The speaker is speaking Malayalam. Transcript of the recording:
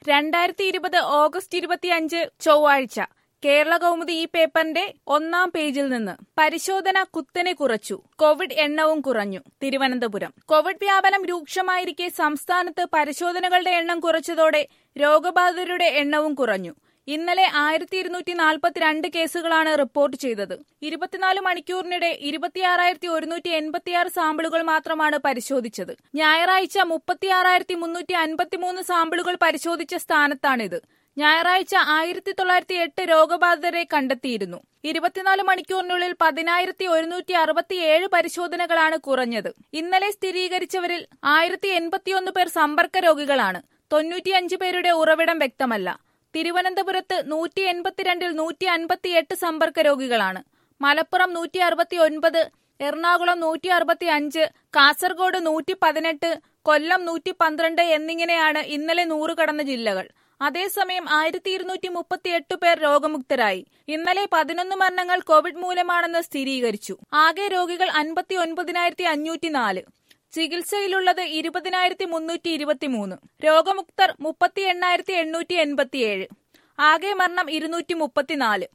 രണ്ടായിരത്തി ഇരുപത് ഓഗസ്റ്റ് ഇരുപത്തിയഞ്ച് ചൊവ്വാഴ്ച കേരള കൗമുദി ഈ പേപ്പറിന്റെ ഒന്നാം പേജിൽ നിന്ന് പരിശോധന കുത്തനെ കുറച്ചു കോവിഡ് എണ്ണവും കുറഞ്ഞു തിരുവനന്തപുരം കോവിഡ് വ്യാപനം രൂക്ഷമായിരിക്കെ സംസ്ഥാനത്ത് പരിശോധനകളുടെ എണ്ണം കുറച്ചതോടെ രോഗബാധിതരുടെ എണ്ണവും കുറഞ്ഞു ഇന്നലെ ആയിരത്തി ഇരുന്നൂറ്റി നാൽപ്പത്തിരണ്ട് കേസുകളാണ് റിപ്പോർട്ട് ചെയ്തത് ഇരുപത്തിനാല് മണിക്കൂറിനിടെ ഇരുപത്തിയാറായിരത്തി ഒരുന്നൂറ്റി എൺപത്തിയാറ് സാമ്പിളുകൾ മാത്രമാണ് പരിശോധിച്ചത് ഞായറാഴ്ച മുപ്പത്തിയാറായിരത്തി മുന്നൂറ്റി അൻപത്തിമൂന്ന് സാമ്പിളുകൾ പരിശോധിച്ച സ്ഥാനത്താണിത് ഞായറാഴ്ച ആയിരത്തി തൊള്ളായിരത്തി എട്ട് രോഗബാധിതരെ കണ്ടെത്തിയിരുന്നു ഇരുപത്തിനാല് മണിക്കൂറിനുള്ളിൽ പതിനായിരത്തി ഒരുന്നൂറ്റി അറുപത്തിയേഴ് പരിശോധനകളാണ് കുറഞ്ഞത് ഇന്നലെ സ്ഥിരീകരിച്ചവരിൽ ആയിരത്തി എൺപത്തിയൊന്ന് പേർ സമ്പർക്ക രോഗികളാണ് തൊണ്ണൂറ്റിയഞ്ച് പേരുടെ ഉറവിടം വ്യക്തമല്ല തിരുവനന്തപുരത്ത് നൂറ്റി എൺപത്തിരണ്ടിൽ നൂറ്റി അൻപത്തിയെട്ട് സമ്പർക്ക രോഗികളാണ് മലപ്പുറം നൂറ്റി അറുപത്തി ഒൻപത് എറണാകുളം നൂറ്റി അറുപത്തി അഞ്ച് കാസർഗോഡ് നൂറ്റി പതിനെട്ട് കൊല്ലം നൂറ്റി പന്ത്രണ്ട് എന്നിങ്ങനെയാണ് ഇന്നലെ നൂറ് കടന്ന ജില്ലകൾ അതേസമയം ആയിരത്തി ഇരുന്നൂറ്റി മുപ്പത്തിയെട്ട് പേർ രോഗമുക്തരായി ഇന്നലെ പതിനൊന്ന് മരണങ്ങൾ കോവിഡ് മൂലമാണെന്ന് സ്ഥിരീകരിച്ചു ആകെ രോഗികൾ അൻപത്തി ഒൻപതിനായിരത്തി അഞ്ഞൂറ്റി നാല് ചികിത്സയിലുള്ളത് ഇരുപതിനായിരത്തി മുന്നൂറ്റി ഇരുപത്തിമൂന്ന് രോഗമുക്തർ മുപ്പത്തി എണ്ണായിരത്തി എണ്ണൂറ്റി എൺപത്തിയേഴ് ആകെ മരണം ഇരുന്നൂറ്റി മുപ്പത്തിനാല്